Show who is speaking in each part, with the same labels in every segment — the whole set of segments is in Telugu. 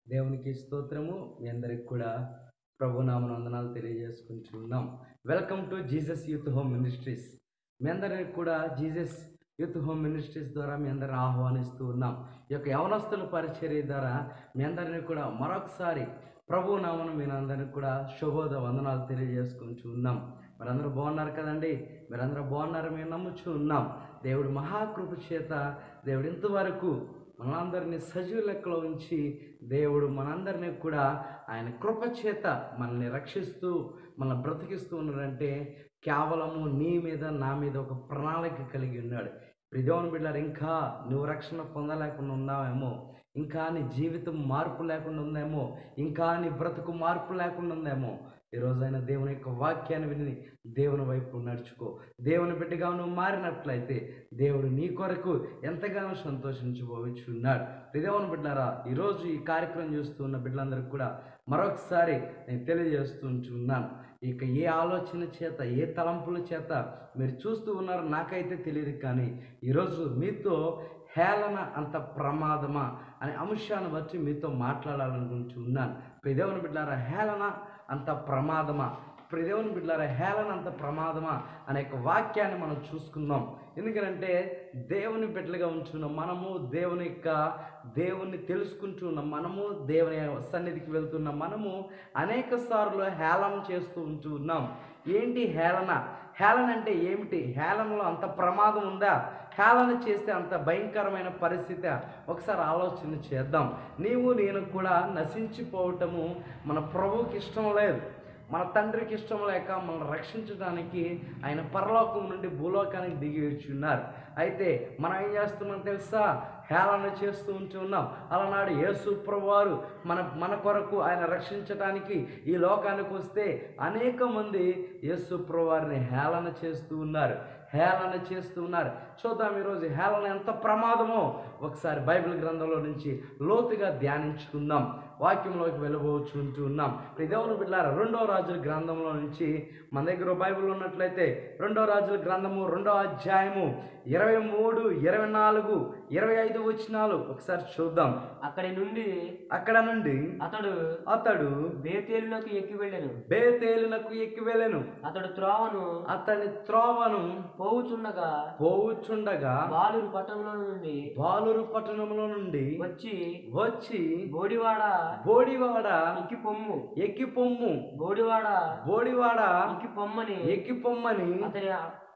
Speaker 1: దేవునికి స్తోత్రము మీ అందరికి కూడా ప్రభు నామన వందనాలు తెలియజేసుకుంటున్నాం welcome to Jesus youth home ministries మీ అందరికి కూడా జీసస్ యూత్ హోమ్ మినిస్ట్రీస్ ద్వారా మీ అందరిని ఆహ్వానిస్తూ ఉన్నాం ఈ యొక్క యవనస్తుల పరిచర్య ద్వారా మీ అందరిని కూడా మరొకసారి ప్రభు నామను మీ అందరికి కూడా శుభోద వందనాలు తెలియజేసుకుంటూ ఉన్నాం మీరందరూ బాగున్నారు కదండి మీరందరూ బాగున్నారు మేము నమ్ముచూ ఉన్నాం దేవుడు మహాకృప చేత దేవుడు ఇంతవరకు మనందరినీ సజీవ లెక్కలో ఉంచి దేవుడు మనందరినీ కూడా ఆయన కృప చేత మనల్ని రక్షిస్తూ మన బ్రతికిస్తూ ఉన్నాడంటే కేవలము నీ మీద నా మీద ఒక ప్రణాళిక కలిగి ఉన్నాడు ప్రిదేవన్ బిడ్డారు ఇంకా నువ్వు రక్షణ పొందలేకుండా ఉన్నావేమో ఇంకా నీ జీవితం మార్పు లేకుండా ఉందేమో ఇంకా నీ బ్రతుకు మార్పు లేకుండా ఉందేమో ఈరోజైనా దేవుని యొక్క వాక్యాన్ని విని దేవుని వైపు నడుచుకో దేవుని బిడ్డగా నువ్వు మారినట్లయితే దేవుడు నీ కొరకు ఎంతగానో సంతోషించబోచున్నాడు దేవుని బిడ్డారా ఈరోజు ఈ కార్యక్రమం చూస్తున్న బిడ్డలందరికీ కూడా మరొకసారి నేను తెలియజేస్తుంటున్నాను ఇక ఏ ఆలోచన చేత ఏ తలంపుల చేత మీరు చూస్తూ ఉన్నారో నాకైతే తెలియదు కానీ ఈరోజు మీతో హేళన అంత ప్రమాదమా అనే అంశాన్ని బట్టి మీతో మాట్లాడాలనుకుంటున్నాను దేవుని బిడ్డారా హేళన అంత ప్రమాదమా దేవుని బిడ్డారా హేళన అంత ప్రమాదమా అనే ఒక వాక్యాన్ని మనం చూసుకుందాం ఎందుకంటే దేవుని బిడ్డలుగా ఉంటున్న మనము దేవుని యొక్క దేవుణ్ణి తెలుసుకుంటున్న మనము దేవుని సన్నిధికి వెళ్తున్న మనము అనేక సార్లు హేళన చేస్తూ ఉంటూ ఉన్నాం ఏంటి హేళన హేళన అంటే ఏమిటి హేళనలో అంత ప్రమాదం ఉందా హేళన చేస్తే అంత భయంకరమైన పరిస్థితి ఒకసారి ఆలోచన చేద్దాం నీవు నేను కూడా నశించిపోవటము మన ప్రభువుకి ఇష్టం లేదు మన తండ్రికి ఇష్టం లేక మనల్ని రక్షించడానికి ఆయన పరలోకం నుండి భూలోకానికి దిగి వచ్చున్నారు అయితే మనం ఏం చేస్తున్నాం తెలుసా హేళన చేస్తూ ఉంటూ ఉన్నాం అలనాడు యేసు ప్రభువారు మన మన కొరకు ఆయన రక్షించడానికి ఈ లోకానికి వస్తే అనేక మంది యేసు ప్రభువారిని హేళన చేస్తూ ఉన్నారు హేళన చేస్తూ ఉన్నారు చూద్దాం ఈరోజు హేళన ఎంత ప్రమాదమో ఒకసారి బైబిల్ గ్రంథంలో నుంచి లోతుగా ధ్యానించుకుందాం వాక్యంలోకి వెళ్ళబోచుంటూ ఉన్నాం దేవుని బిడ్డారా రెండో రాజుల గ్రంథంలో నుంచి మన దగ్గర బైబిల్ ఉన్నట్లయితే రెండో రాజుల గ్రంథము రెండో అధ్యాయము ఇరవై మూడు ఇరవై నాలుగు ఇరవై ఐదు వచనాలు ఒకసారి చూద్దాం
Speaker 2: అక్కడి నుండి
Speaker 1: అక్కడ నుండి
Speaker 2: అతడు
Speaker 1: అతడు
Speaker 2: బేతేలునకు ఎక్కి వెళ్ళెను
Speaker 1: బేతేలునకు ఎక్కి వెళ్ళెను
Speaker 2: అతడు త్రోవను
Speaker 1: అతని త్రోవను
Speaker 2: పోవుచుండగా
Speaker 1: పోవుచుండగా
Speaker 2: బాలురు పట్టణంలో నుండి
Speaker 1: బాలురు పట్టణంలో నుండి
Speaker 2: వచ్చి
Speaker 1: వచ్చి
Speaker 2: బోడివాడ
Speaker 1: బోడివాడ
Speaker 2: ఎక్కి పొమ్ము
Speaker 1: ఎక్కి పొమ్ము
Speaker 2: బోడివాడ
Speaker 1: బోడివాడ
Speaker 2: ఎక్కి పొమ్మని
Speaker 1: ఎక్కి పొమ్మని
Speaker 2: అతని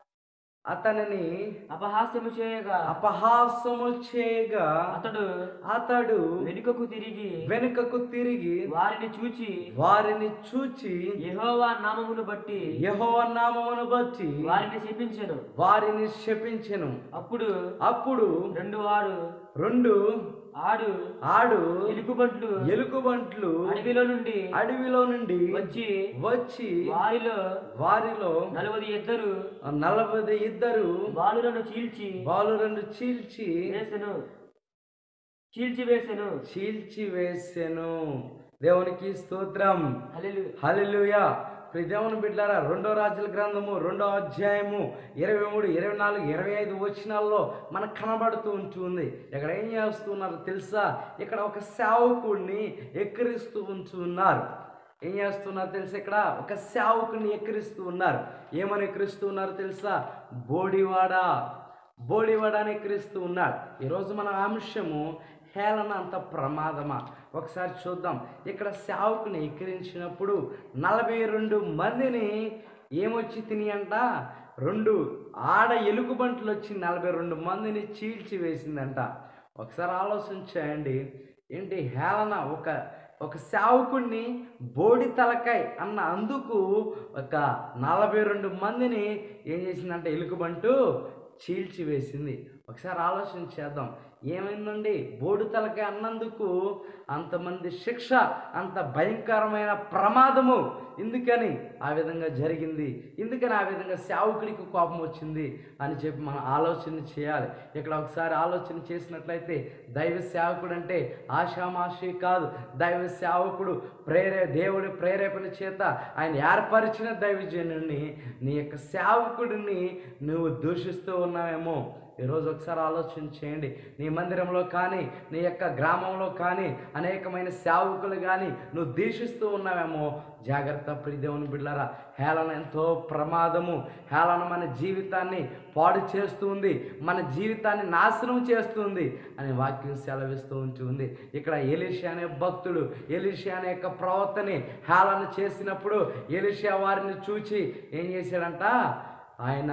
Speaker 1: అతనిని
Speaker 2: అపహాస్యము చేయగా
Speaker 1: అపహాసము చేయగా
Speaker 2: అతడు
Speaker 1: అతడు
Speaker 2: వెనుకకు తిరిగి
Speaker 1: వెనుకకు తిరిగి
Speaker 2: వారిని చూచి
Speaker 1: వారిని చూచి
Speaker 2: యెహోవా నామమును బట్టి
Speaker 1: యెహోవా నామమును బట్టి
Speaker 2: వారిని శపించెను
Speaker 1: వారిని శపించెను
Speaker 2: అప్పుడు
Speaker 1: అప్పుడు
Speaker 2: రెండు వారు
Speaker 1: రెండు
Speaker 2: ఆడు
Speaker 1: ఆడు
Speaker 2: ఎలుగుబంట్లు
Speaker 1: ఎలుగుబంట్లు
Speaker 2: అడవిలో నుండి
Speaker 1: అడవిలో నుండి
Speaker 2: వచ్చి
Speaker 1: వచ్చి
Speaker 2: వారిలో
Speaker 1: వారిలో
Speaker 2: నలభై ఇద్దరు
Speaker 1: నలభై ఇద్దరు
Speaker 2: బాలులను చీల్చి
Speaker 1: బాలురను చీల్చి
Speaker 2: వేసెను చీల్చి వేసెను
Speaker 1: చీల్చి వేసెను దేవునికి స్తోత్రం
Speaker 2: హల్లెలూయా
Speaker 1: హల్లెలూయా ప్రియ దేవుని బిడ్డారా రెండో రాజుల గ్రంథము రెండో అధ్యాయము ఇరవై మూడు ఇరవై నాలుగు ఇరవై ఐదు వచనాల్లో మనకు కనబడుతూ ఉంటుంది ఇక్కడ ఏం చేస్తున్నారు తెలుసా ఇక్కడ ఒక సేవకుడిని ఎక్కిరిస్తూ ఉంటున్నారు ఏం చేస్తున్నారు తెలుసా ఇక్కడ ఒక సేవకుడిని ఎక్కిరిస్తూ ఉన్నారు ఏమని ఎక్కిరిస్తూ ఉన్నారు తెలుసా బోడివాడ బోడివాడ అని ఎక్కిరిస్తూ ఉన్నాడు ఈరోజు మన అంశము హేళన అంత ప్రమాదమా ఒకసారి చూద్దాం ఇక్కడ సేవకుని ఎక్కిరించినప్పుడు నలభై రెండు మందిని ఏమొచ్చి తిని అంట రెండు ఆడ ఎలుగుబంట్లు వచ్చి నలభై రెండు మందిని చీల్చి వేసిందంట ఒకసారి ఆలోచన చేయండి ఏంటి హేళన ఒక ఒక సేవకుడిని బోడి తలకాయ్ అన్న అందుకు ఒక నలభై రెండు మందిని ఏం చేసిందంటే ఎలుగుబంటు చీల్చి వేసింది ఒకసారి ఆలోచన చేద్దాం ఏమైందండి బోడు తలకాయ అన్నందుకు అంతమంది శిక్ష అంత భయంకరమైన ప్రమాదము ఎందుకని ఆ విధంగా జరిగింది ఎందుకని ఆ విధంగా సేవకుడికి కోపం వచ్చింది అని చెప్పి మనం ఆలోచన చేయాలి ఇక్కడ ఒకసారి ఆలోచన చేసినట్లయితే దైవ సేవకుడు అంటే ఆషామాషి కాదు దైవ సేవకుడు ప్రేరే దేవుడి ప్రేరేపణ చేత ఆయన ఏర్పరిచిన దైవజనుడిని నీ యొక్క సేవకుడిని నువ్వు దూషిస్తూ ఉన్నావేమో ఈరోజు ఒకసారి ఆలోచన చేయండి నీ మందిరంలో కానీ నీ యొక్క గ్రామంలో కానీ అనేకమైన సేవకులు కానీ నువ్వు దీక్షిస్తూ ఉన్నావేమో జాగ్రత్త ప్రియ దేవుని బిడ్డారా హేళన ఎంతో ప్రమాదము హేళన మన జీవితాన్ని పాడు చేస్తుంది మన జీవితాన్ని నాశనం చేస్తుంది అని వాక్యం సెలవిస్తూ ఉంటుంది ఇక్కడ ఎలిషా అనే భక్తుడు ఎలిషా అనే యొక్క ప్రవర్తని హేళన చేసినప్పుడు ఎలిషా వారిని చూచి ఏం చేశాడంట ఆయన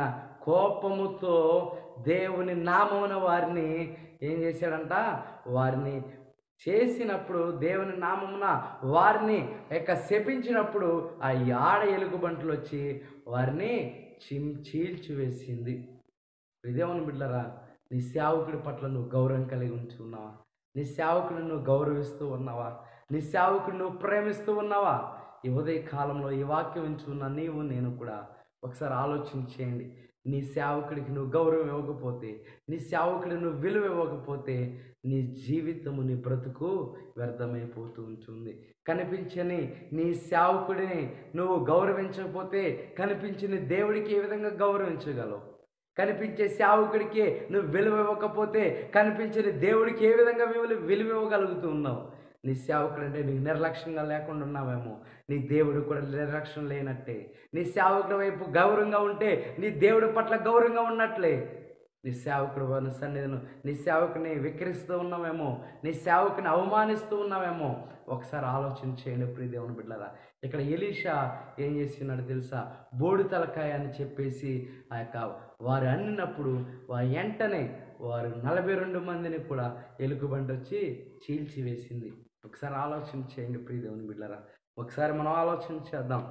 Speaker 1: కోపముతో దేవుని నామమున వారిని ఏం చేశాడంట వారిని చేసినప్పుడు దేవుని నామమున వారిని యొక్క శపించినప్పుడు ఆ ఆడ ఎలుగుబంట్లు వచ్చి వారిని చిమ్ చీల్చివేసింది దేవుని బిడ్డరా నీ సేవకుడి పట్ల నువ్వు గౌరవం కలిగి ఉంచి ఉన్నావా నీ సేవకుడిని నువ్వు గౌరవిస్తూ ఉన్నావా నీ సేవకుడిని నువ్వు ప్రేమిస్తూ ఉన్నావా ఈ ఉదయ కాలంలో ఈ వాక్యం ఉంచున్న నీవు నేను కూడా ఒకసారి ఆలోచన చేయండి నీ సేవకుడికి నువ్వు గౌరవం ఇవ్వకపోతే నీ సేవకుడికి నువ్వు విలువ ఇవ్వకపోతే నీ జీవితము నీ బ్రతుకు వ్యర్థమైపోతూ ఉంటుంది కనిపించని నీ సేవకుడిని నువ్వు గౌరవించకపోతే కనిపించని దేవుడికి ఏ విధంగా గౌరవించగలవు కనిపించే సేవకుడికి నువ్వు విలువ ఇవ్వకపోతే కనిపించని దేవుడికి ఏ విధంగా విలువ విలువ ఇవ్వగలుగుతూ ఉన్నావు నీ సేవకుడు అంటే నీకు నిర్లక్ష్యంగా లేకుండా ఉన్నావేమో నీ దేవుడు కూడా నిర్లక్ష్యం లేనట్టే నీ సేవకుడి వైపు గౌరవంగా ఉంటే నీ దేవుడి పట్ల గౌరవంగా ఉన్నట్లే నీ సేవకుడు వారి సన్నిధిను నీ సేవకుని విక్రిస్తూ ఉన్నావేమో నీ సేవకుని అవమానిస్తూ ఉన్నావేమో ఒకసారి ఆలోచన చేయండి ప్రియ దేవుని బిడ్డరా ఇక్కడ ఎలీషా ఏం చేస్తున్నాడు తెలుసా బోడి తలకాయ అని చెప్పేసి ఆ యొక్క వారు అన్నినప్పుడు వారి వెంటనే వారు నలభై రెండు మందిని కూడా ఎలుగుబంటి వచ్చి చీల్చివేసింది ఒకసారి ఆలోచన చేయండి ప్రియ దేవుని బిడ్డరా ఒకసారి మనం ఆలోచన చేద్దాం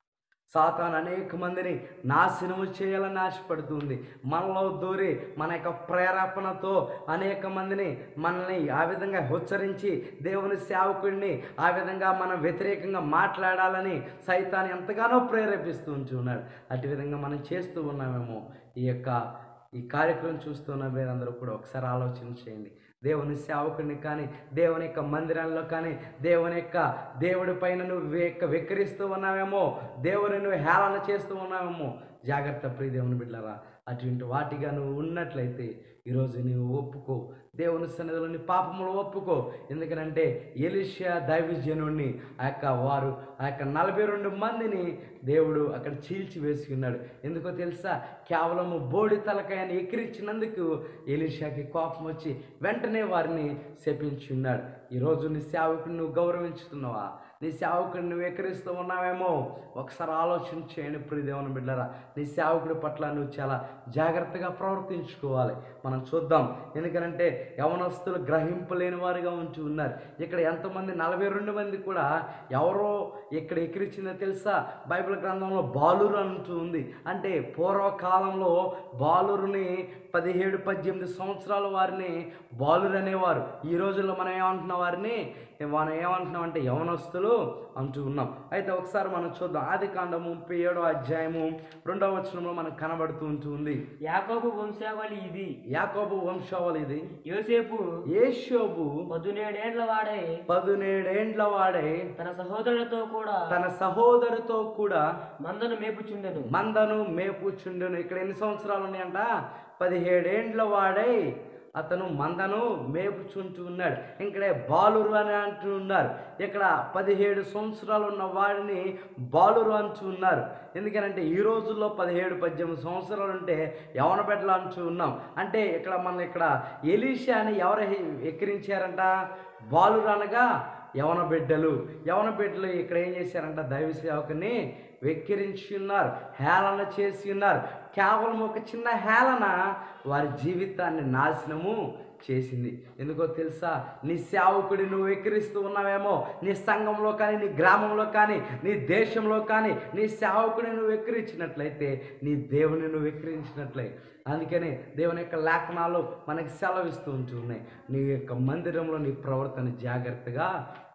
Speaker 1: సాతాన్ అనేక మందిని నాశనము చేయాలని ఆశపడుతుంది మనలో దూరి మన యొక్క ప్రేరేపణతో అనేక మందిని మనల్ని ఆ విధంగా హెచ్చరించి దేవుని సేవకుడిని ఆ విధంగా మనం వ్యతిరేకంగా మాట్లాడాలని సైతాన్ని ఎంతగానో ప్రేరేపిస్తూ ఉంచి ఉన్నాడు అటు విధంగా మనం చేస్తూ ఉన్నామేమో ఈ యొక్క ఈ కార్యక్రమం చూస్తున్న మీరందరూ కూడా ఒకసారి ఆలోచన చేయండి దేవుని సేవకుడిని కానీ దేవుని యొక్క మందిరంలో కానీ దేవుని యొక్క దేవుడి పైన నువ్వు వెక్క వెక్కిరిస్తూ ఉన్నావేమో దేవుని నువ్వు హేళన చేస్తూ ఉన్నావేమో జాగ్రత్త ప్రియ దేవుని బిడ్డరా అటువంటి వాటిగా నువ్వు ఉన్నట్లయితే ఈరోజు నీవు ఒప్పుకో దేవుని సన్నిధిలో నీ పాపములు ఒప్పుకో ఎందుకనంటే ఎలిషియా దైవజనుడిని ఆ యొక్క వారు ఆ యొక్క నలభై రెండు మందిని దేవుడు అక్కడ చీల్చి వేసి ఉన్నాడు ఎందుకో తెలుసా కేవలము బోడి తలకాయని ఎక్కిరించినందుకు ఎలిషాకి కోపం వచ్చి వెంటనే వారిని శపించి ఉన్నాడు ఈరోజు నీ సేవకుని నువ్వు గౌరవించుతున్నావా నీ సేవకుడిని నువ్వు ఎక్కిరిస్తూ ఉన్నావేమో ఒకసారి ఆలోచన చేయండి ప్రియ దేవుని బిడ్డరా నీ సేవకుడి పట్ల నువ్వు చాలా జాగ్రత్తగా ప్రవర్తించుకోవాలి మనం చూద్దాం ఎందుకనంటే యవనస్తులు గ్రహింపలేని వారుగా ఉంచి ఉన్నారు ఇక్కడ ఎంతమంది నలభై రెండు మంది కూడా ఎవరో ఇక్కడ ఎక్కిరించిందో తెలుసా బైబిల్ గ్రంథంలో బాలురు అంటూ ఉంది అంటే పూర్వకాలంలో బాలురుని పదిహేడు పద్దెనిమిది సంవత్సరాల వారిని బాలురు అనేవారు ఈ రోజుల్లో మనం ఏమంటున్న వారిని మనం ఏమంటున్నాం అంటే యవనస్తులు అంటూ ఉన్నాం అయితే ఒకసారి మనం చూద్దాం ఆది కాండం ముప్పై ఏడో అధ్యాయము రెండవ వచనంలో మనకు కనబడుతూ ఉంటుంది
Speaker 2: యాకోబు వంశావళి ఇది
Speaker 1: యాకోబు వంశావళి ఇది
Speaker 2: యోసేపు
Speaker 1: యేషోబు
Speaker 2: పదునేడేండ్ల వాడై
Speaker 1: పదునేడేండ్ల వాడే
Speaker 2: తన సహోదరులతో కూడా
Speaker 1: తన సహోదరుతో కూడా
Speaker 2: మందను మేపుచుండెను
Speaker 1: మందను మేపుచుండును ఇక్కడ ఎన్ని సంవత్సరాలు ఉన్నాయంట పదిహేడేండ్ల వాడై అతను మందను మేపుచుంటూ ఉన్నాడు ఇక్కడే బాలురు అని అంటూ ఉన్నారు ఇక్కడ పదిహేడు సంవత్సరాలు ఉన్న వాడిని బాలురు అంటూ ఉన్నారు ఎందుకనంటే ఈ రోజుల్లో పదిహేడు పద్దెనిమిది సంవత్సరాలు ఉంటే యవన బిడ్డలు అంటూ ఉన్నాం అంటే ఇక్కడ మన ఇక్కడ ఎలీషా అని ఎవరు హె- ఎక్కిరించారంట బాలురు అనగా యవన బిడ్డలు యవన బిడ్డలు ఇక్కడ ఏం చేశారంట దైవ సేవకుని వెక్కిరించి ఉన్నారు హేళన చేసి ఉన్నారు కేవలం ఒక చిన్న హేళన వారి జీవితాన్ని నాశనము చేసింది ఎందుకో తెలుసా నీ సేవకుడి నువ్వు వెక్కిరిస్తూ ఉన్నావేమో నీ సంఘంలో కానీ నీ గ్రామంలో కానీ నీ దేశంలో కానీ నీ సేవకుడిని నువ్వు వెక్కిరించినట్లయితే నీ దేవుని నువ్వు వెక్కిరించినట్లే అందుకనే దేవుని యొక్క లేఖనాలు మనకి సెలవిస్తూ ఉంటున్నాయి నీ యొక్క మందిరంలో నీ ప్రవర్తన జాగ్రత్తగా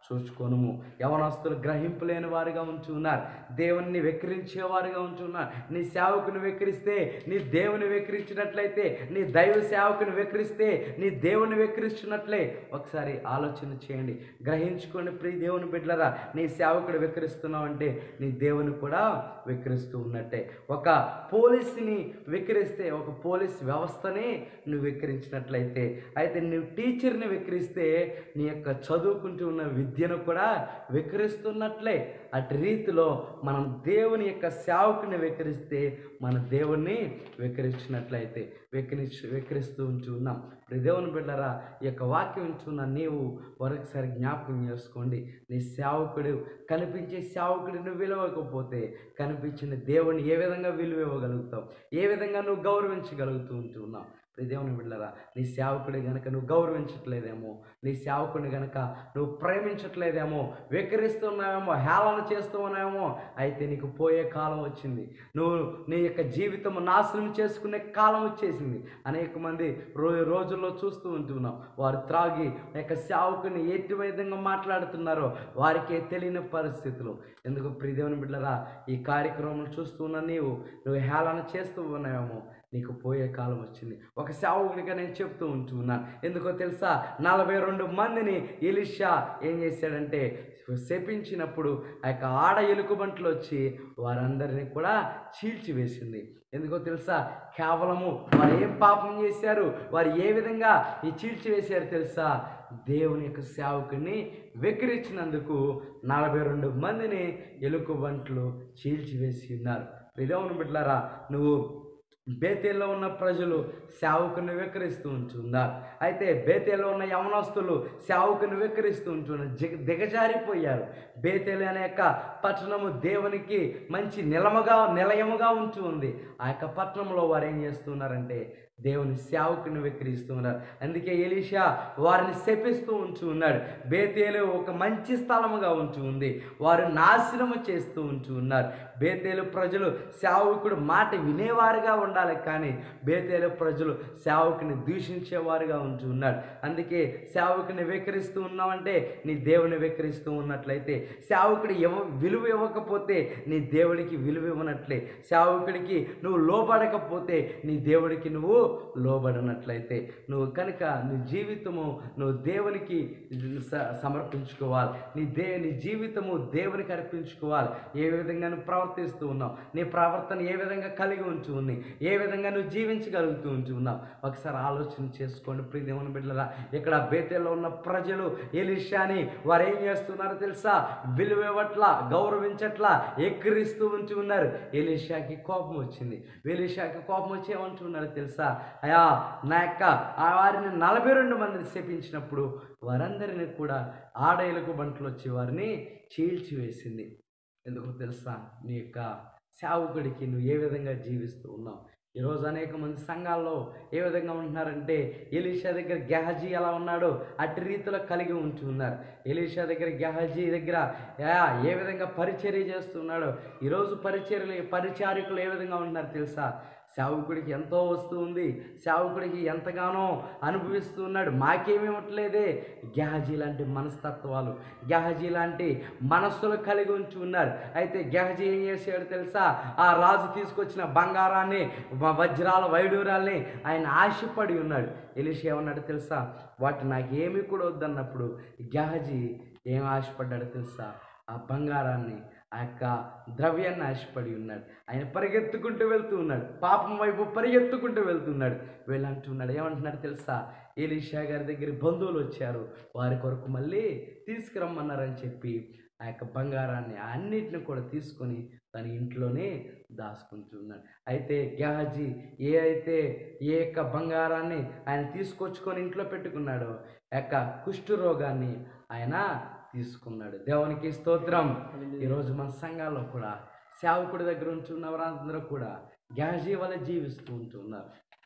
Speaker 1: చూచుకొనుము యవనస్తులు గ్రహింపులేని వారుగా ఉంచి ఉన్నారు దేవుణ్ణి వెక్కిరించేవారుగా ఉంచి ఉన్నారు నీ సేవకుని వెక్కిరిస్తే నీ దేవుని వెక్కిరించినట్లయితే నీ దైవ సేవకుని వెక్కిరిస్తే నీ దేవుని వెక్కిరిస్తున్నట్లే ఒకసారి ఆలోచన చేయండి గ్రహించుకోండి ప్రియ దేవుని బిడ్డలరా నీ సేవకుడు వెక్కిరిస్తున్నావు అంటే నీ దేవుని కూడా వెక్కిరిస్తూ ఉన్నట్టే ఒక పోలీసుని వెక్కిరిస్తే ఒక పోలీస్ వ్యవస్థని నువ్వు వెక్కిరించినట్లయితే అయితే నువ్వు టీచర్ని వెక్కిరిస్తే నీ యొక్క చదువుకుంటూ ఉన్న విద్యను కూడా వెక్కిరిస్తున్నట్లే అటు రీతిలో మనం దేవుని యొక్క సేవకుని వెక్కిరిస్తే మన దేవుణ్ణి వెక్కిరించినట్లయితే వెక్కిరించి వెక్కిరిస్తూ ఉంచి ఉన్నాం ఇప్పుడు దేవుని బిడ్డరా ఈ యొక్క వాక్యం ఉంచున్న నీవు మరొకసారి జ్ఞాపకం చేసుకోండి నీ సేవకుడు కనిపించే సేవకుడిని విలువకపోతే కనిపించిన దేవుని ఏ విధంగా విలువ ఇవ్వగలుగుతావు ఏ విధంగా నువ్వు గౌరవించగలుగుతూ ఉంటున్నావు ప్రియ దేవుని బిడ్డరా నీ సేవకుడి గనక నువ్వు గౌరవించట్లేదేమో నీ సేవకుడిని గనక నువ్వు ప్రేమించట్లేదేమో వెక్కిరిస్తున్నావేమో హేళన చేస్తూ ఉన్నావేమో అయితే నీకు పోయే కాలం వచ్చింది నువ్వు నీ యొక్క జీవితం నాశనం చేసుకునే కాలం వచ్చేసింది అనేక మంది రో రోజుల్లో చూస్తూ ఉంటున్నాం వారు త్రాగి ఆ యొక్క సేవకుని ఎట్టి విధంగా మాట్లాడుతున్నారో వారికే తెలియని పరిస్థితులు ఎందుకు ప్రియ దేవుని బిడ్డరా ఈ కార్యక్రమం చూస్తున్న నీవు నువ్వు హేళన చేస్తూ ఉన్నావేమో నీకు పోయే కాలం వచ్చింది ఒక సేవకుడిగా నేను చెప్తూ ఉంటున్నాను ఎందుకో తెలుసా నలభై రెండు మందిని ఎలిషా ఏం చేశాడంటే శపించినప్పుడు ఆ యొక్క ఆడ ఎలుకబంట్లు వచ్చి వారందరినీ కూడా చీల్చివేసింది ఎందుకో తెలుసా కేవలము వారు ఏం పాపం చేశారు వారు ఏ విధంగా ఈ చీల్చివేశారు తెలుసా దేవుని యొక్క సేవకుని వెక్కిరించినందుకు నలభై రెండు మందిని ఎలుకబంట్లు చీల్చివేసి ఉన్నారు విధవను బిడ్డలారా నువ్వు బేతేల్లో ఉన్న ప్రజలు సేవకుని వెక్కిరిస్తూ ఉంటున్నారు అయితే బేతేలో ఉన్న యవనస్తులు సేవకుని వెక్కిరిస్తూ ఉంటున్నారు జిగ దిగజారిపోయారు బేతేలు అనే యొక్క పట్టణము దేవునికి మంచి నిలమగా నిలయముగా ఉంచి ఉంది ఆ యొక్క పట్టణంలో వారు ఏం చేస్తున్నారంటే దేవుని సేవకుని వెక్కిరిస్తున్నారు అందుకే ఎలీషా వారిని శపిస్తూ ఉంచి ఉన్నాడు బేతేలు ఒక మంచి స్థలముగా ఉంచి ఉంది వారు నాశనము చేస్తూ ఉంచి ఉన్నారు బేతేలు ప్రజలు సేవకుడు మాట వినేవారుగా ఉండాలి కానీ బేతేలు ప్రజలు సేవకుని దూషించేవారుగా ఉంచి ఉన్నాడు అందుకే సేవకుని వెక్కిరిస్తూ ఉన్నామంటే నీ దేవుని వెక్కిరిస్తూ ఉన్నట్లయితే సేవకుడు ఇవ్వ విలువ ఇవ్వకపోతే నీ దేవుడికి విలువ ఇవ్వనట్లే సేవకుడికి నువ్వు లోబడకపోతే నీ దేవుడికి నువ్వు లోబడినట్లయితే నువ్వు కనుక నీ జీవితము నువ్వు దేవునికి స- సమర్పించుకోవాలి నీ దే నీ జీవితము దేవునికి అర్పించుకోవాలి ఏ విధంగా నువ్వు ప్రవర్తిస్తూ ఉన్నావు నీ ప్రవర్తన ఏ విధంగా కలిగి ఉంచి ఉంది ఏ విధంగా నువ్వు జీవించగలుగుతూ ఉంచి ఉన్నావు ఒకసారి ఆలోచన చేసుకోండి ప్రియ దేవుని బిడ్డలా ఇక్కడ బేతేలో ఉన్న ప్రజలు ఎలిషాని వారు ఏం చేస్తున్నారో తెలుసా విలువ ఇవ్వట్లా గౌరవించట్లా ఎక్కిరిస్తూ ఉంచి ఉన్నారు ఎలిషాకి కోపం వచ్చింది ఎలిషాకి కోపం వచ్చి ఏమంటున్నారు తెలుసా అయా నా యొక్క ఆ వారిని నలభై రెండు మందిని శపించినప్పుడు వారందరినీ కూడా ఆడేలకు బంట్లు వచ్చి వారిని చీల్చివేసింది ఎందుకో తెలుసా నీ యొక్క సేవకుడికి నువ్వు ఏ విధంగా జీవిస్తూ ఉన్నావు ఈరోజు అనేక మంది సంఘాల్లో ఏ విధంగా ఉంటున్నారంటే ఎలీషా దగ్గర గెహజీ ఎలా ఉన్నాడో అట్టి రీతిలో కలిగి ఉంటూ ఉన్నారు ఎలీషా దగ్గర గెహజీ దగ్గర యా, ఏ విధంగా పరిచర్య చేస్తున్నాడో ఈరోజు పరిచర్యలు పరిచారికులు ఏ విధంగా ఉంటున్నారు తెలుసా సేవకుడికి ఎంతో వస్తూ ఉంది సేవకుడికి ఎంతగానో అనుభవిస్తూ ఉన్నాడు మాకేమీ ఇవ్వట్లేదే గెహజీ లాంటి మనస్తత్వాలు గెహజీ లాంటి మనస్సులు కలిగి ఉంచి ఉన్నారు అయితే గెహజీ ఏం చేశాడు తెలుసా ఆ రాజు తీసుకొచ్చిన బంగారాన్ని వ- వజ్రాల వైడూరాల్ని ఆయన ఆశపడి ఉన్నాడు ఎలిషి ఏమన్నాడు తెలుసా వాటి నాకేమీ కూడా వద్దన్నప్పుడు గెహజీ ఏం ఆశపడ్డాడు తెలుసా ఆ బంగారాన్ని ఆ యొక్క ద్రవ్యాన్ని ఆశపడి ఉన్నాడు ఆయన పరిగెత్తుకుంటూ వెళ్తూ ఉన్నాడు పాపం వైపు పరిగెత్తుకుంటూ వెళ్తున్నాడు వీళ్ళంటున్నాడు ఏమంటున్నాడు తెలుసా ఎలీషా గారి దగ్గర బంధువులు వచ్చారు వారి కొరకు మళ్ళీ తీసుకురమ్మన్నారని చెప్పి ఆ యొక్క బంగారాన్ని అన్నిటిని కూడా తీసుకొని తన ఇంట్లోనే దాచుకుంటున్నాడు అయితే గెహజీ ఏ అయితే ఏ యొక్క బంగారాన్ని ఆయన తీసుకొచ్చుకొని ఇంట్లో పెట్టుకున్నాడో ఆ యొక్క కుష్ఠు రోగాన్ని ఆయన తీసుకున్నాడు దేవునికి స్తోత్రం ఈరోజు మన సంఘాల్లో కూడా సేవకుడి దగ్గర ఉంటున్న వారందరూ కూడా గ్యాజీ వల్ల జీవిస్తూ ఉంటున్నారు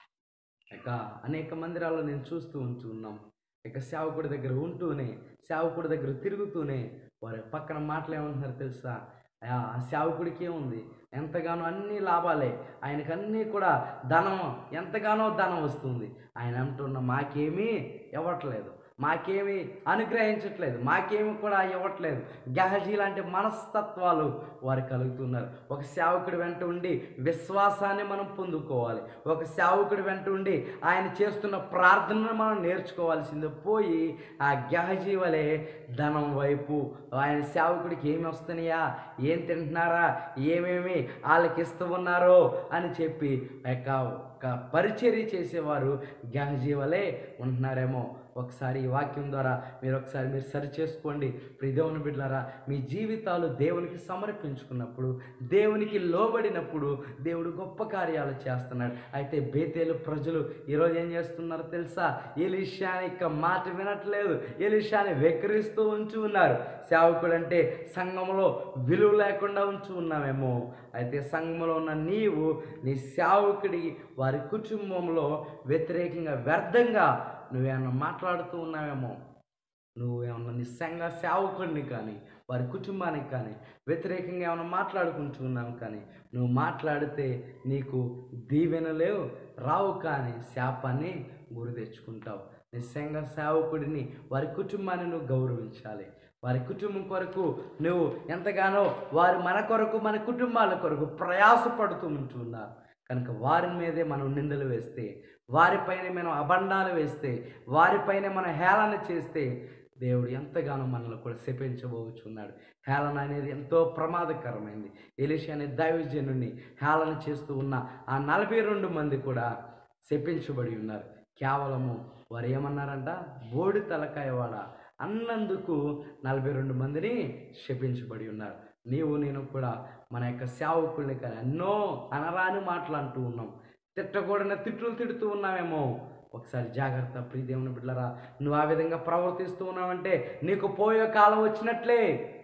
Speaker 1: ఇక అనేక మందిరాల్లో నేను చూస్తూ ఉంటున్నాం ఇక సేవకుడి దగ్గర ఉంటూనే సేవకుడి దగ్గర తిరుగుతూనే వారి పక్కన మాటలు ఏమంటున్నారు తెలుసా ఆ ఆ సేవకుడికి ఏముంది ఎంతగానో అన్ని లాభాలే ఆయనకు అన్నీ కూడా ధనం ఎంతగానో ధనం వస్తుంది ఆయన అంటున్న మాకేమీ ఇవ్వట్లేదు మాకేమి అనుగ్రహించట్లేదు మాకేమి కూడా ఇవ్వట్లేదు గహజీ లాంటి మనస్తత్వాలు వారు కలుగుతున్నారు ఒక సేవకుడి వెంట ఉండి విశ్వాసాన్ని మనం పొందుకోవాలి ఒక సేవకుడి వెంట ఉండి ఆయన చేస్తున్న ప్రార్థనను మనం నేర్చుకోవాల్సింది పోయి ఆ గహజీ వలె ధనం వైపు ఆయన సేవకుడికి ఏమి వస్తున్నాయా ఏం తింటున్నారా ఏమేమి వాళ్ళకి ఇస్తూ ఉన్నారో అని చెప్పి ఆ యొక్క ఒక పరిచర్య చేసేవారు గహజీ వలె ఉంటున్నారేమో ఒకసారి ఈ వాక్యం ద్వారా మీరు ఒకసారి మీరు సరి చేసుకోండి ప్రిదేవుని బిడ్డలారా మీ జీవితాలు దేవునికి సమర్పించుకున్నప్పుడు దేవునికి లోబడినప్పుడు దేవుడు గొప్ప కార్యాలు చేస్తున్నాడు అయితే బేతేలు ప్రజలు ఈరోజు ఏం చేస్తున్నారో తెలుసా ఎలిషాని ఇక మాట వినట్లేదు ఎలిషాని వెక్కిరిస్తూ ఉంచి ఉన్నారు సేవకుడు అంటే సంఘంలో విలువ లేకుండా ఉంచి ఉన్నామేమో అయితే సంఘంలో ఉన్న నీవు నీ సేవకుడి వారి కుటుంబంలో వ్యతిరేకంగా వ్యర్థంగా నువ్వేమన్నా మాట్లాడుతూ ఉన్నావేమో నువ్వేమన్నా నిస్సంగా సేవకుడిని కానీ వారి కుటుంబానికి కానీ వ్యతిరేకంగా ఏమైనా మాట్లాడుకుంటూ ఉన్నావు కానీ నువ్వు మాట్లాడితే నీకు దీవెన లేవు రావు కానీ శాపాన్ని గురి తెచ్చుకుంటావు నిస్సంగా సేవకుడిని వారి కుటుంబాన్ని నువ్వు గౌరవించాలి వారి కుటుంబం కొరకు నువ్వు ఎంతగానో వారు మన కొరకు మన కుటుంబాల కొరకు ప్రయాసపడుతూ ఉంటున్నారు కనుక వారి మీదే మనం నిందలు వేస్తే వారిపైన మనం అబండాలు వేస్తే వారిపైన మనం హేళన చేస్తే దేవుడు ఎంతగానో మనల్ని కూడా శపించబోచున్నాడు హేళన అనేది ఎంతో ప్రమాదకరమైంది ఎలిషి అనే దైవజనుని హేళన చేస్తూ ఉన్న ఆ నలభై రెండు మంది కూడా శపించబడి ఉన్నారు కేవలము వారు ఏమన్నారంట బోడి తలకాయవాడ అన్నందుకు నలభై రెండు మందిని శపించబడి ఉన్నారు నీవు నేను కూడా మన యొక్క సేవకుల్ని కానీ ఎన్నో అనరాని మాటలు అంటూ ఉన్నాం తిట్టకూడని తిట్లు తిడుతూ ఉన్నామేమో ఒకసారి జాగ్రత్త ప్రియదేవుని బిడ్డలరా నువ్వు ఆ విధంగా ప్రవర్తిస్తూ ఉన్నావంటే నీకు పోయే కాలం వచ్చినట్లే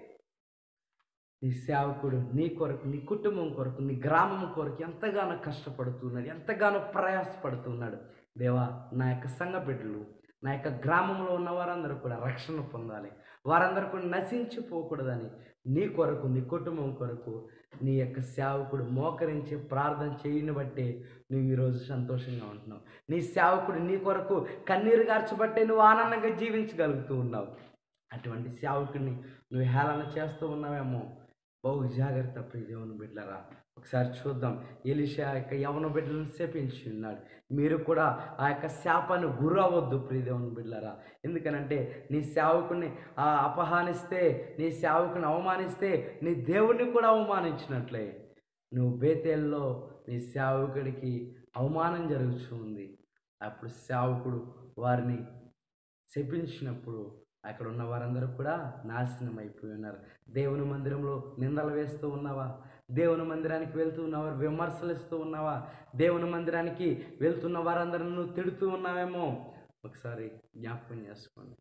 Speaker 1: నీ సేవకుడు నీ కొరకు నీ కుటుంబం కొరకు నీ గ్రామం కొరకు ఎంతగానో కష్టపడుతున్నాడు ఎంతగానో ప్రయాసపడుతున్నాడు దేవా నా యొక్క సంఘ బిడ్డలు నా యొక్క గ్రామంలో ఉన్న వారందరూ కూడా రక్షణ పొందాలి వారందరూ కూడా నశించిపోకూడదని నీ కొరకు నీ కుటుంబం కొరకు నీ యొక్క సేవకుడు మోకరించి ప్రార్థన చేయని బట్టే నువ్వు ఈరోజు సంతోషంగా ఉంటున్నావు నీ సేవకుడు నీ కొరకు కన్నీరు గార్చబట్టే నువ్వు ఆనందంగా జీవించగలుగుతూ ఉన్నావు అటువంటి సేవకుడిని నువ్వు హేళన చేస్తూ ఉన్నావేమో బహు జాగ్రత్త ప్రియ దేవుని బిడ్డలరా ఒకసారి చూద్దాం ఎలిషా యొక్క యవన బిడ్డలను శపించి ఉన్నాడు మీరు కూడా ఆ యొక్క శాపాన్ని గురవద్దు ప్రియ దేవుని బిడ్డలరా ఎందుకనంటే నీ సేవకుని ఆ అపహానిస్తే నీ సేవకుని అవమానిస్తే నీ దేవుడిని కూడా అవమానించినట్లే నువ్వు బేతేల్లో నీ సేవకుడికి అవమానం జరుగుతుంది అప్పుడు సేవకుడు వారిని శపించినప్పుడు అక్కడ ఉన్న వారందరూ కూడా నాశనం అయిపోయి ఉన్నారు దేవుని మందిరంలో నిందలు వేస్తూ ఉన్నావా దేవుని మందిరానికి వెళ్తూ ఉన్నావా విమర్శలు ఇస్తూ ఉన్నావా దేవుని మందిరానికి వెళ్తున్న వారందరూ నువ్వు తిడుతూ ఉన్నావేమో ఒకసారి జ్ఞాపకం చేసుకోండి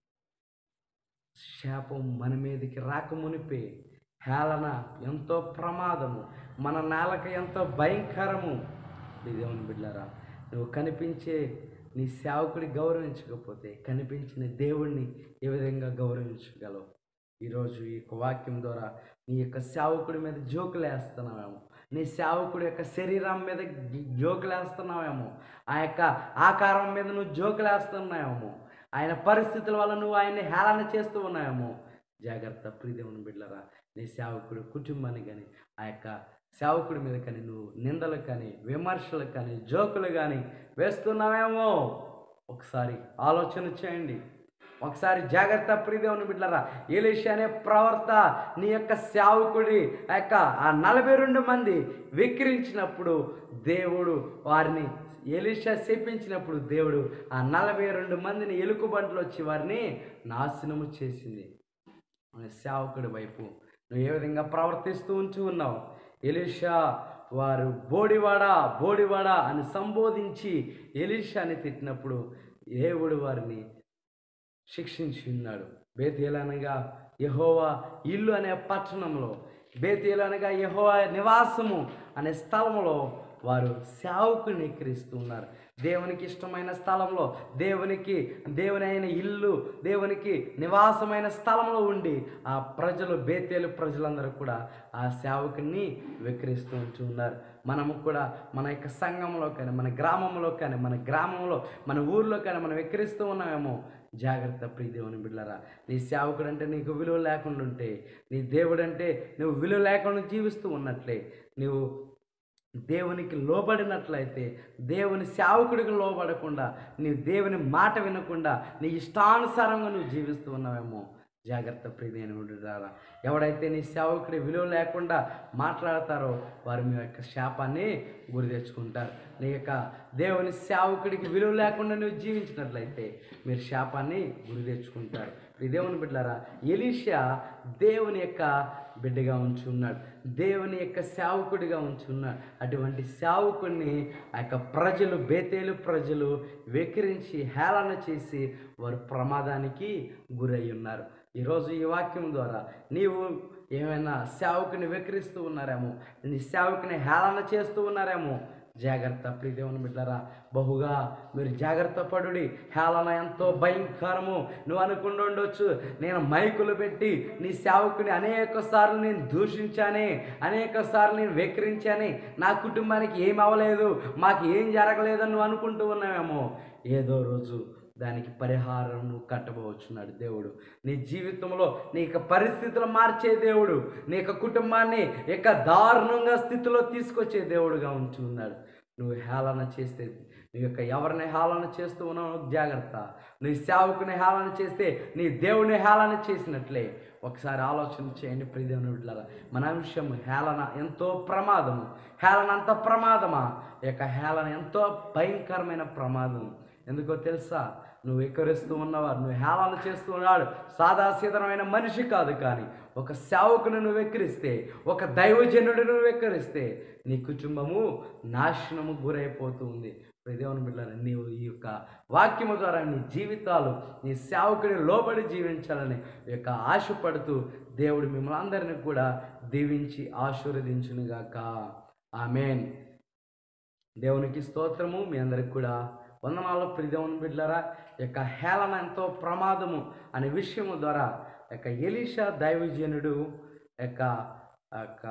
Speaker 1: శాపం మన మీదకి రాకమునిపే హేళన ఎంతో ప్రమాదము మన నేలకు ఎంతో భయంకరము ఈ దేవుని బిడ్డారా నువ్వు కనిపించే నీ సేవకుడి గౌరవించకపోతే కనిపించిన దేవుణ్ణి ఏ విధంగా గౌరవించగలవు ఈరోజు ఈ యొక్క వాక్యం ద్వారా నీ యొక్క సేవకుడి మీద జోకులు వేస్తున్నావేమో నీ సేవకుడి యొక్క శరీరం మీద జోకులు వేస్తున్నావేమో ఆ యొక్క ఆకారం మీద నువ్వు జోకులు వేస్తున్నావేమో ఆయన పరిస్థితుల వల్ల నువ్వు ఆయన్ని హేళన చేస్తూ ఉన్నావేమో జాగ్రత్త ప్రియదేవుని బిడ్డలరా నీ సేవకుడు కుటుంబాన్ని కానీ ఆ యొక్క సేవకుడి మీద కానీ నువ్వు నిందలు కానీ విమర్శలు కానీ జోకులు కానీ వేస్తున్నావేమో ఒకసారి ఆలోచన చేయండి ఒకసారి జాగ్రత్త ప్రియదేవుని బిడ్డలరా ఏలిషి అనే ప్రవర్త నీ యొక్క సేవకుడి ఆ యొక్క ఆ నలభై రెండు మంది విక్రించినప్పుడు దేవుడు వారిని ఎలిషా శపించినప్పుడు దేవుడు ఆ నలభై రెండు మందిని ఎలుకబంట్లు వచ్చి వారిని నాశనము చేసింది మన సేవకుడి వైపు నువ్వు ఏ విధంగా ప్రవర్తిస్తూ ఉంచి ఉన్నావు ఎలీషా వారు బోడివాడా బోడివాడా అని సంబోధించి ఎలీషాని తిట్టినప్పుడు దేవుడు వారిని శిక్షించి ఉన్నాడు బేతేలు అనగా యహోవా ఇల్లు అనే పట్టణంలో బేతేలు అనగా యహోవా నివాసము అనే స్థలంలో వారు సేవకుని ఎక్కిరిస్తూ ఉన్నారు దేవునికి ఇష్టమైన స్థలంలో దేవునికి దేవుని అయిన ఇల్లు దేవునికి నివాసమైన స్థలంలో ఉండి ఆ ప్రజలు బేతేలు ప్రజలందరూ కూడా ఆ సేవకుని విక్రిస్తూ ఉంటూ ఉన్నారు మనము కూడా మన యొక్క సంఘంలో కానీ మన గ్రామంలో కానీ మన గ్రామంలో మన ఊర్లో కానీ మనం విక్రిస్తూ ఉన్నామేమో జాగ్రత్త ప్రియ దేవుని బిడ్డలారా నీ సేవకుడు అంటే నీకు విలువ లేకుండా ఉంటే నీ దేవుడు అంటే నువ్వు విలువ లేకుండా జీవిస్తూ ఉన్నట్లే నువ్వు దేవునికి లోబడినట్లయితే దేవుని సేవకుడికి లోబడకుండా నీ దేవుని మాట వినకుండా నీ ఇష్టానుసారంగా నువ్వు జీవిస్తూ ఉన్నావేమో జాగ్రత్త ప్రియదేనుడారా ఎవడైతే నీ సేవకుడి విలువ లేకుండా మాట్లాడతారో వారు మీ యొక్క శాపాన్ని గురి తెచ్చుకుంటారు నీ యొక్క దేవుని సేవకుడికి విలువ లేకుండా నువ్వు జీవించినట్లయితే మీరు శాపాన్ని గురి తెచ్చుకుంటారు ఈ దేవుని బిడ్డలారా ఎలీషా దేవుని యొక్క బిడ్డగా ఉంచి ఉన్నాడు దేవుని యొక్క సేవకుడిగా ఉంచి ఉన్నాడు అటువంటి సేవకుడిని ఆ యొక్క ప్రజలు బేతేలు ప్రజలు వెక్కిరించి హేళన చేసి వారు ప్రమాదానికి గురై ఉన్నారు ఈరోజు ఈ వాక్యం ద్వారా నీవు ఏమైనా సేవకుని వెక్కిరిస్తూ ఉన్నారేమో నీ సేవకుని హేళన చేస్తూ ఉన్నారేమో జాగ్రత్త ప్రియ దేవుని బిడ్డరా బహుగా మీరు జాగ్రత్త పడుడి హేళన ఎంతో భయంకరము నువ్వు అనుకుంటూ ఉండొచ్చు నేను మైకులు పెట్టి నీ సేవకుని అనేక సార్లు నేను దూషించానే అనేక సార్లు నేను వెక్కిరించానే నా కుటుంబానికి ఏం అవ్వలేదు మాకు ఏం జరగలేదని నువ్వు అనుకుంటూ ఉన్నావేమో ఏదో రోజు దానికి పరిహారం నువ్వు కట్టబోచున్నాడు దేవుడు నీ జీవితంలో నీ యొక్క పరిస్థితులు మార్చే దేవుడు నీ యొక్క కుటుంబాన్ని యొక్క దారుణంగా స్థితిలో తీసుకొచ్చే దేవుడుగా ఉంచి ఉన్నాడు నువ్వు హేళన చేస్తే నీ యొక్క ఎవరిని హేళన చేస్తూ ఉన్నావు జాగ్రత్త నీ సేవకుని హేళన చేస్తే నీ దేవుని హేళన చేసినట్లే ఒకసారి ఆలోచన చేయండి ప్రియదేవుని బిడ్డలారా మన విషయం హేళన ఎంతో ప్రమాదము హేళన అంత ప్రమాదమా ఈ యొక్క హేళన ఎంతో భయంకరమైన ప్రమాదం ఎందుకో తెలుసా నువ్వు ఎక్కరిస్తూ ఉన్నవారు నువ్వు హేళన చేస్తూ ఉన్నాడు సాదాసీదనమైన మనిషి కాదు కానీ ఒక సేవకుని నువ్వు వెక్కిరిస్తే ఒక దైవజనుడు నువ్వు వెక్కిరిస్తే నీ కుటుంబము నాశనము గురైపోతుంది దేవుని బిడ్డలని నీవు ఈ యొక్క వాక్యము ద్వారా నీ జీవితాలు నీ సేవకుడి లోబడి జీవించాలని ఈ యొక్క ఆశపడుతూ దేవుడు మిమ్మల్ని అందరినీ కూడా దీవించి ఆశీర్వదించునుగాక ఆమెన్ దేవునికి స్తోత్రము మీ అందరికి కూడా వందనాలు ప్రియదేవుని బిడ్డలారా ఈ యొక్క హేళన ఎంతో ప్రమాదము అనే విషయము ద్వారా ఈ యొక్క ఎలీషా దైవజనుడు యొక్క ఆ యొక్క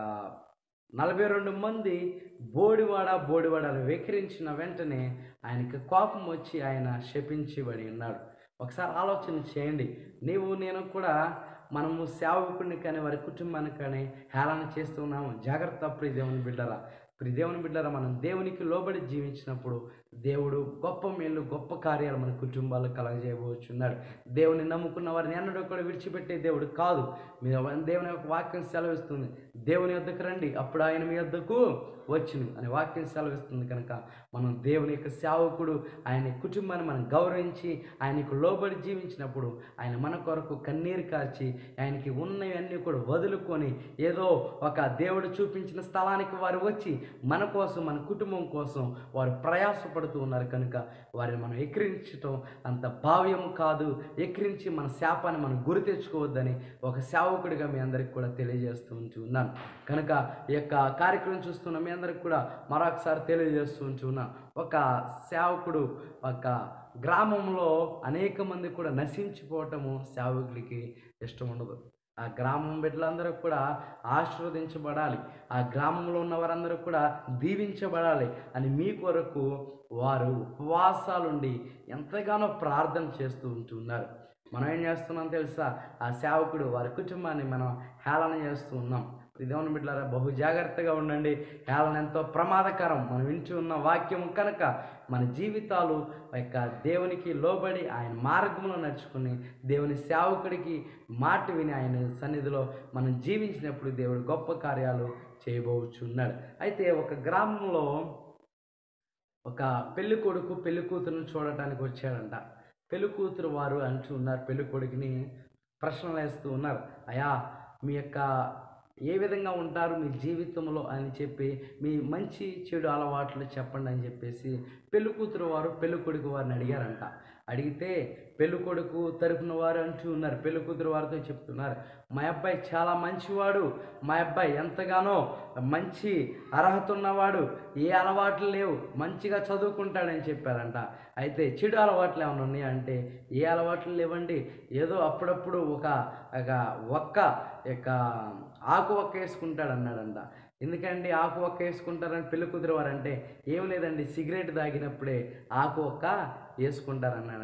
Speaker 1: నలభై రెండు మంది బోడివాడ బోడివాడ అని వెక్కిరించిన వెంటనే ఆయనకి కోపం వచ్చి ఆయన శపించబడి ఉన్నాడు ఒకసారి ఆలోచన చేయండి నీవు నేను కూడా మనము సేవకుడిని కానీ వారి కుటుంబాన్ని కానీ హేళన చేస్తున్నాము జాగ్రత్త ప్రియ దేవుని బిడ్డరా ప్రియ దేవుని బిడ్డరా మనం దేవునికి లోబడి జీవించినప్పుడు దేవుడు గొప్ప మేలు గొప్ప కార్యాలు మన కుటుంబాలు కలగజేయబోచున్నాడు దేవుని నమ్ముకున్న వారిని ఎన్నడూ కూడా విడిచిపెట్టే దేవుడు కాదు మీ దేవుని యొక్క వాక్యం సెలవిస్తుంది దేవుని యొద్దకు రండి అప్పుడు ఆయన మీ యొద్దకు వచ్చును అనే వాక్యం సెలవిస్తుంది కనుక మనం దేవుని యొక్క సేవకుడు ఆయన కుటుంబాన్ని మనం గౌరవించి ఆయనకు లోబడి జీవించినప్పుడు ఆయన మన కొరకు కన్నీరు కార్చి ఆయనకి ఉన్నవన్నీ కూడా వదులుకొని ఏదో ఒక దేవుడు చూపించిన స్థలానికి వారు వచ్చి మన కోసం మన కుటుంబం కోసం వారు ప్రయాసపడుతూ ఉన్నారు కనుక వారిని మనం ఎక్కిరించటం అంత భావ్యం కాదు ఎక్కిరించి మన శాపాన్ని మనం గురి తెచ్చుకోవద్దని ఒక సేవకుడిగా మీ అందరికి కూడా తెలియజేస్తూ ఉంటూ ఉన్నాను కనుక ఈ యొక్క కార్యక్రమం చూస్తున్న మీ అందరికి కూడా మరొకసారి తెలియజేస్తూ ఉంటూ ఉన్నాను ఒక సేవకుడు ఒక గ్రామంలో అనేక మంది కూడా నశించిపోవటము సేవకుడికి ఇష్టం ఉండదు ఆ గ్రామం బిడ్డలందరూ కూడా ఆశీర్వదించబడాలి ఆ గ్రామంలో ఉన్న వారందరూ కూడా దీవించబడాలి అని మీ కొరకు వారు ఉపవాసాలుండి ఎంతగానో ప్రార్థన చేస్తూ ఉంటున్నారు మనం ఏం చేస్తున్నాం తెలుసా ఆ సేవకుడు వారి కుటుంబాన్ని మనం హేళన చేస్తూ ఉన్నాం దేవుని బిడ్డలారా బహు జాగ్రత్తగా ఉండండి హేళన ఎంతో ప్రమాదకరం మనం వింటూ ఉన్న వాక్యం కనుక మన జీవితాలు యొక్క దేవునికి లోబడి ఆయన మార్గంలో నడుచుకుని దేవుని సేవకుడికి మాట విని ఆయన సన్నిధిలో మనం జీవించినప్పుడు దేవుడు గొప్ప కార్యాలు చేయబోచున్నాడు అయితే ఒక గ్రామంలో ఒక పెళ్లి కొడుకు పెళ్లి కూతురుని చూడటానికి వచ్చాడంట పెళ్లి కూతురు వారు అంటూ ఉన్నారు పెళ్లి కొడుకుని ప్రశ్నలు వేస్తూ ఉన్నారు అయా మీ యొక్క ఏ విధంగా ఉంటారు మీ జీవితంలో అని చెప్పి మీ మంచి చెడు అలవాట్లు చెప్పండి అని చెప్పేసి పెళ్లి కూతురు వారు పెళ్లి కొడుకు వారిని అడిగారంట అడిగితే పెళ్లి కొడుకు తరపున వారు అంటూ ఉన్నారు పెళ్లి కూతురు వారితో చెప్తున్నారు మా అబ్బాయి చాలా మంచివాడు మా అబ్బాయి ఎంతగానో మంచి అర్హత ఉన్నవాడు ఏ అలవాట్లు లేవు మంచిగా చదువుకుంటాడని చెప్పారంట అయితే చెడు అలవాట్లు ఏమైనా ఉన్నాయా అంటే ఏ అలవాట్లు లేవండి ఏదో అప్పుడప్పుడు ఒక ఒక ఒక్క యొక్క ఆకు ఒక్క వేసుకుంటాడు అన్నాడంట ఎందుకండి ఆకు ఒక్క వేసుకుంటారని పెళ్లి కుదిరేవారంటే ఏం లేదండి సిగరెట్ తాగినప్పుడే ఆకు ఒక్క వేసుకుంటారన్నాడంట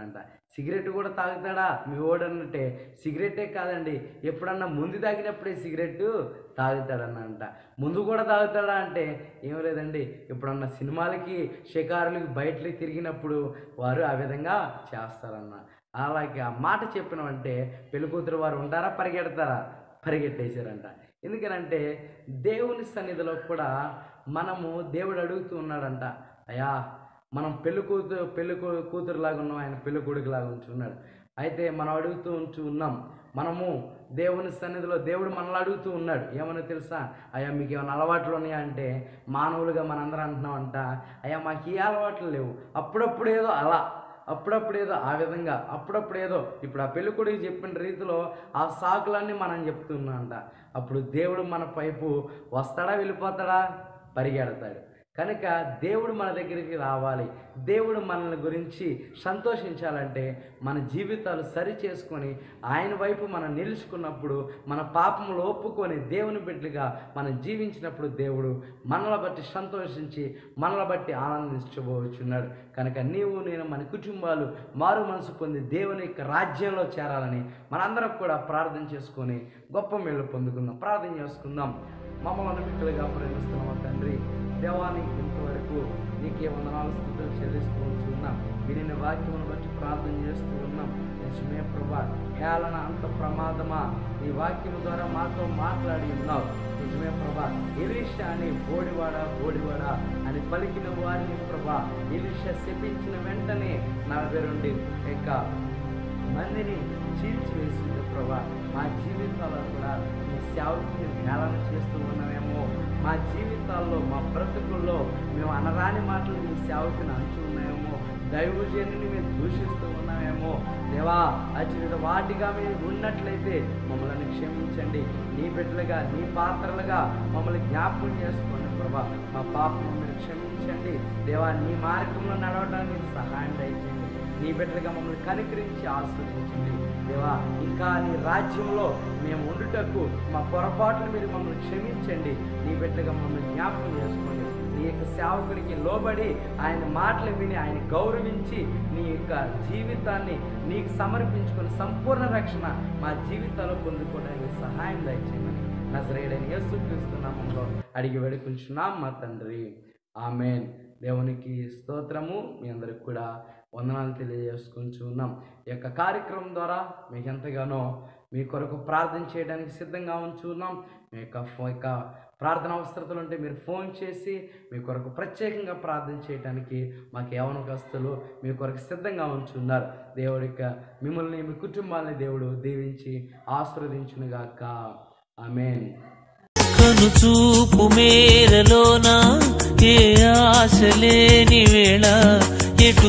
Speaker 1: సిగరెట్ కూడా తాగుతాడా మీ ఓడనంటే సిగరెటే కాదండి ఎప్పుడన్నా ముందు తాగినప్పుడే సిగరెట్ తాగుతాడన్న అంట ముందు కూడా తాగుతాడా అంటే ఏం లేదండి ఎప్పుడన్నా సినిమాలకి షికారులకి బయటకి తిరిగినప్పుడు వారు ఆ విధంగా చేస్తారన్న అలాగే ఆ మాట చెప్పినామంటే పెళ్ళికూతురు వారు ఉంటారా పరిగెడతారా పరిగెట్టేశారంట ఎందుకనంటే దేవుని సన్నిధిలో కూడా మనము దేవుడు అడుగుతూ ఉన్నాడంట అయ్యా మనం పెళ్లి కూతురు పెళ్లి కూ- కూతురులాగా ఉన్నాం ఆయన పెళ్లి కొడుకులాగా ఉంటున్నాడు అయితే మనం అడుగుతూ ఉంటూ ఉన్నాం మనము దేవుని సన్నిధిలో దేవుడు మనల్ని అడుగుతూ ఉన్నాడు ఏమన్నా తెలుసా అయ్యా మీకు ఏమైనా అలవాట్లు ఉన్నాయా అంటే మానవులుగా మనందరం అంటున్నామంట అయ్యా మాకు ఏ అలవాట్లు లేవు అప్పుడప్పుడు ఏదో అలా అప్పుడప్పుడు ఏదో ఆ విధంగా అప్పుడప్పుడు ఏదో ఇప్పుడు ఆ పెళ్ళికొడుకు చెప్పిన రీతిలో ఆ సాకులన్నీ మనం చెప్తున్నామంట అప్పుడు దేవుడు మన పైపు వస్తాడా వెళ్ళిపోతాడా పరిగెడతాడు కనుక దేవుడు మన దగ్గరికి రావాలి దేవుడు మనల్ని గురించి సంతోషించాలంటే మన జీవితాలు సరి చేసుకొని ఆయన వైపు మనం నిలుచుకున్నప్పుడు మన పాపములు ఒప్పుకొని దేవుని బిడ్డలుగా మనం జీవించినప్పుడు దేవుడు మనల బట్టి సంతోషించి మనల బట్టి ఆనందించబోచున్నాడు కనుక నీవు నేను మన కుటుంబాలు మారు మనసు పొంది దేవుని యొక్క రాజ్యంలో చేరాలని మనందరం కూడా ప్రార్థన చేసుకొని గొప్ప మేలు పొందుకుందాం ప్రార్థన చేసుకుందాం మమ్మల్ని బిడ్డలుగా ప్రేమిస్తున్నాం తండ్రి దేవానికి ఇంతవరకు నీకే వందనాలు స్థుతులు చెల్లిస్తూ ఉంటున్నాం వినిన వాక్యమును బట్టి ప్రార్థన చేస్తూ ఉన్నాం నిజమే ప్రభా హేళన అంత ప్రమాదమా నీ వాక్యము ద్వారా మాతో మాట్లాడి ఉన్నావు నిజమే ప్రభా ఎలీష అని బోడివాడ బోడివాడ అని పలికిన వారిని ప్రభా ఎలీష శపించిన వెంటనే నలభై రెండు యొక్క మందిని చీల్చివేసింది ప్రభా మా జీవితాల్లో కూడా నీ సేవకుని హేళన చేస్తూ ఉన్నామేమో మా జీవితాల్లో మా బ్రతుకుల్లో మేము అనరాని మాటలు నీ సేవకుని అంటూ ఉన్నామేమో దైవజనుని మేము దూషిస్తూ ఉన్నామేమో దేవా అచ్చిన వాటిగా మేము ఉన్నట్లయితే మమ్మల్ని క్షమించండి నీ బిడ్డలుగా నీ పాత్రలుగా మమ్మల్ని జ్ఞాపకం చేసుకోండి ప్రభా మా పాపను మీరు క్షమించండి దేవా నీ మార్గంలో నడవడానికి సహాయం దయచేయండి నీ బిడ్డలుగా మమ్మల్ని కనికరించి ఆస్వాదించండి దేవా ఇంకా నీ రాజ్యంలో మేము ఉండుటకు మా పొరపాట్లు మీరు మమ్మల్ని క్షమించండి నీ బిడ్డలుగా మమ్మల్ని జ్ఞాపకం చేసుకోండి నీ యొక్క సేవకునికి లోబడి ఆయన మాటలు విని ఆయన గౌరవించి నీ యొక్క జీవితాన్ని నీకు సమర్పించుకొని సంపూర్ణ రక్షణ మా జీవితాల్లో పొందుకోవడానికి సహాయం దయచేయమని నజరేడని యేసుక్రీస్తు నామంలో అడిగి వేడుకుంటున్నాం మా తండ్రి ఆమెన్ దేవునికి స్తోత్రము మీ అందరికి కూడా వందనాలు తెలియజేసుకుంటూ ఉన్నాం ఈ యొక్క కార్యక్రమం ద్వారా మీకు ఎంతగానో మీ కొరకు ప్రార్థన చేయడానికి సిద్ధంగా ఉంచున్నాం మీ యొక్క ఫో- యొక్క ప్రార్థన అవసరతలు ఉంటే మీరు ఫోన్ చేసి మీ కొరకు ప్రత్యేకంగా ప్రార్థన చేయడానికి మాకు యవనకస్తులు మీ కొరకు సిద్ధంగా ఉంచున్నారు దేవుడి యొక్క మిమ్మల్ని మీ కుటుంబాన్ని దేవుడు దీవించి ఆశీర్వదించునుగాక ఆమెన్
Speaker 3: కనుచూపు మేరలోన ఏ ఆశ లేని వేళ ఎటు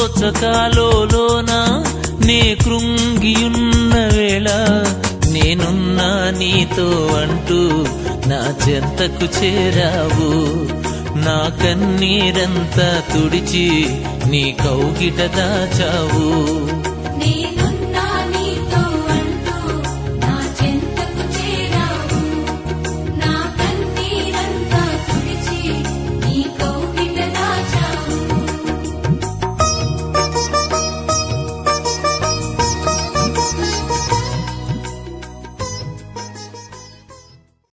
Speaker 3: తోచకాలోన నే కృంగియున్న వేళ నేనున్నా నీతో అంటూ నా చెంతకు చేరావు నా కన్నీరంతా తుడిచి నీ కౌగిట దాచావు